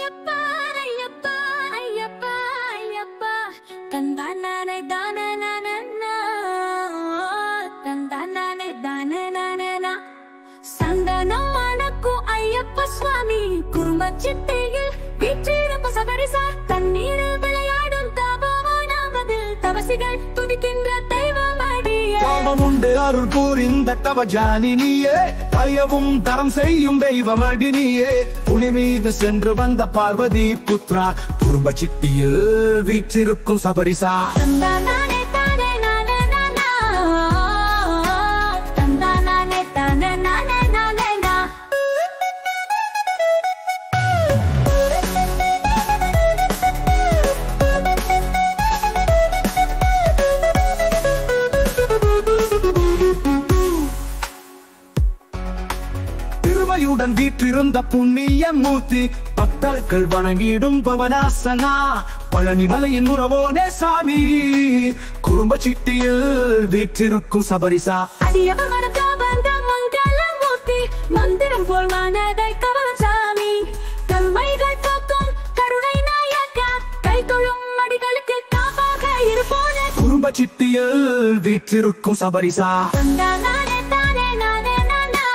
ஐயப்பா ஐயப்பா ஐயப்பா ஐயப்பா தந்தானே தானே நானே தந்தானே தானே நானே சந்தனம் மணக்கும் ஐயப்ப சுவாமி குடும்ப சிட்டையில் வீற்றிருப்ப சபரிசா தண்ணீரில் விளையாடும் தபோனாமதில் தவசிகள் துதிக்கின்ற தெய்வம் அடியே காமமுண்டு அருள் கூறிந்த தவஜானி நீயே ஐயவும் தரம் செய்யும் தெய்வம் அடினியே புலி மீது சென்று வந்த பார்வதி புத்ரா குடும்ப சிட்டியில் வீற்றிருக்கும் சபரிசா தந்தானே தானே நானே நானா தந்தானே தானே நானே நானே நா திருமையுடன் வீற்றிருந்த புண்ணிய மூர்த்தி பக்தர்கள் வணங்கிடும் பவனாசனா பழனி மலையின் உறவோனே சாமி குடும்ப சிட்டியில் வீற்றிருக்கும் சபரிசா அடியவ மனதா வந்த மங்களமூர்த்தி மந்திரம் போல் மனதை கவரும் சாமி கல்மைகள் காக்கும் கருணை நாயக்கா கை தொழும் அடிகளுக்கு காப்பாக இருப்போனே குடும்ப சிட்டியில் வீற்றிருக்கும் சபரிசா தந்தானே தானே நானே நானா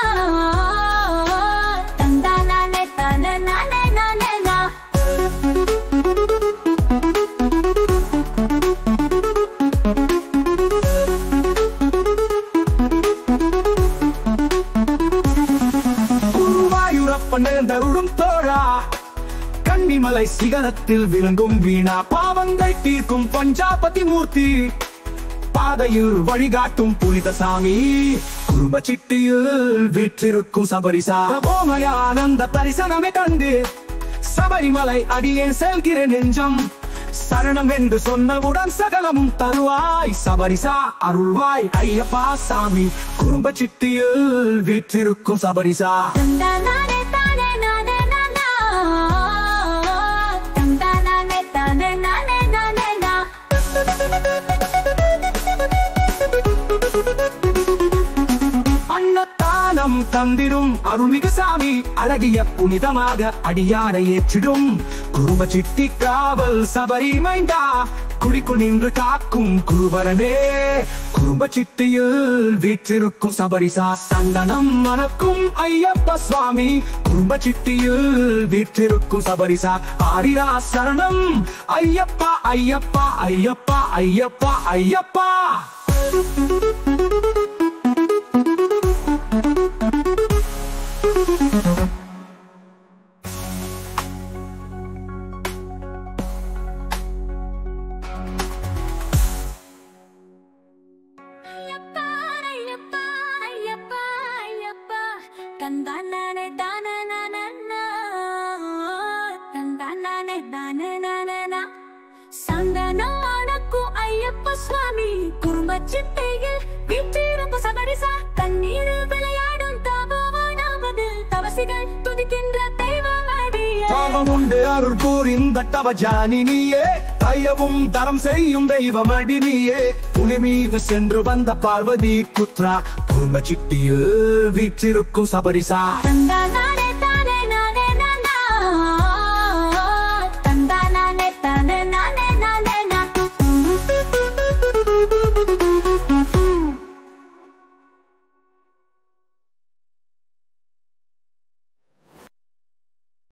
தந்தானே தானே நானே நானே நா குருவாயூரப்பன் தருடும் தோழா கன்னிமலை சிகரத்தில் விளங்கும் வீணா பாவங்கள் தீர்க்கும் பஞ்சாபதி மூர்த்தி பாதையில் வழிகாட்டும் புனித சாமி குடும்ப சிட்டியில் வீற்றிருக்கும் சபரிசா ஓமயானந்த தரிசனமே கண்டு சபரிமலை அடியேன் செல்கிற நெஞ்சம் சரணம் என்று சொன்னவுடன் சகலமும் தருவாய் சபரிசா அருள்வாய் ஐயப்பா சாமி குடும்ப சிட்டியில் வீற்றிருக்கும் சபரிசா தந்தானே தானே நானே நானா தந்தானே தானே நானே நானே நா அன்னதானம் தந்திரும் அருள்மிகு சாமி அழகிய புனிதமாக அடியாரை ஏற்றிடும் குரும சிட்டி காவல் சபரி மைந்தா குடிக்குள் நின்று காக்கும் குருவரனே குடும்ப சிட்டியில் வீற்றிருக்கும் சபரிசா சந்தனம் மணக்கும் ஐயப்ப சுவாமி குடும்ப சிட்டியில் வீற்றிருக்கும் சபரிசா ஆரிரா சரணம் ஐயப்பா ஐயப்பா ஐயப்பா ஐயப்பா ஐயப்பா ஐயப்பா ஐயப்பா ஐயப்பா ஐயப்பா தந்தானே தானே நானே தந்தானே தானே நானே நா சந்தனம் மணக்கும் ஐயப்ப சுவாமி குடும்ப சிட்டையில் வீற்றிருப்பு சபரிசா தண்ணீரில் விளையாடும் தபோவனாவது தவசிகள் துதிக்கின்ற தெய்வம் அடியே பாவமுண்டு அருள் கூறிந்த தவஜானி நீயே தையவும் தரம் செய்யும் தெய்வம் அடினியே புலி மீது சென்று வந்த பார்வதி புத்ரா குடும்ப சிட்டியில் வீற்றிருக்கும் சபரிசா